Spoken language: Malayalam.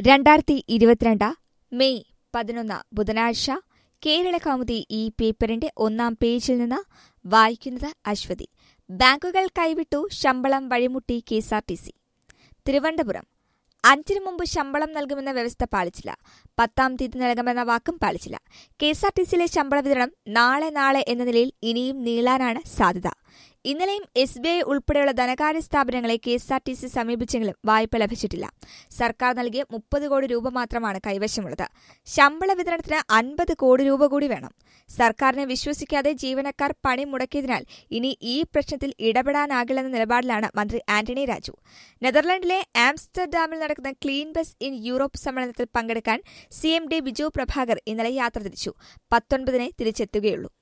രണ്ടായിരത്തി ഇരുപത്തിരണ്ട് മെയ് പതിനൊന്ന് ബുധനാഴ്ച കേരള കൗമുദി ഈ പേപ്പറിന്റെ ഒന്നാം പേജിൽ നിന്ന് വായിക്കുന്നത് അശ്വതി ബാങ്കുകൾ കൈവിട്ടു ശമ്പളം വഴിമുട്ടി കെഎസ്ആർടിസി തിരുവനന്തപുരം അഞ്ചിനു മുമ്പ് ശമ്പളം നൽകുമെന്ന വ്യവസ്ഥ പാലിച്ചില്ല പത്താം തീയതി നൽകുമെന്ന വാക്കും പാലിച്ചില്ല കെഎസ്ആർടിസിയിലെ ശമ്പള വിതരണം നാളെ നാളെ എന്ന നിലയിൽ ഇനിയും നീളാനാണ് സാധ്യത ഇന്നലെയും എസ് ബി ഐ ഉൾപ്പെടെയുള്ള ധനകാര്യ സ്ഥാപനങ്ങളെ കെഎസ്ആർടിസി സമീപിച്ചെങ്കിലും വായ്പ ലഭിച്ചിട്ടില്ല സർക്കാർ നൽകിയ മുപ്പത് കോടി രൂപ മാത്രമാണ് കൈവശമുള്ളത് ശമ്പള വിതരണത്തിന് അൻപത് കോടി രൂപ കൂടി വേണം സർക്കാരിനെ വിശ്വസിക്കാതെ ജീവനക്കാർ പണി മുടക്കിയതിനാൽ ഇനി ഈ പ്രശ്നത്തിൽ ഇടപെടാനാകില്ലെന്ന നിലപാടിലാണ് മന്ത്രി ആന്റണി രാജു നെതർലൻഡിലെ ആംസ്റ്റർഡാമിൽ നടക്കുന്ന ക്ലീൻ ബസ് ഇൻ യൂറോപ്പ് സമ്മേളനത്തിൽ പങ്കെടുക്കാൻ C M D Biju Prabhakar ഇന്നലെ യാത്ര തിരിച്ചു പത്തൊൻപതിനെ തിരിച്ചെത്തുകയുള്ളൂ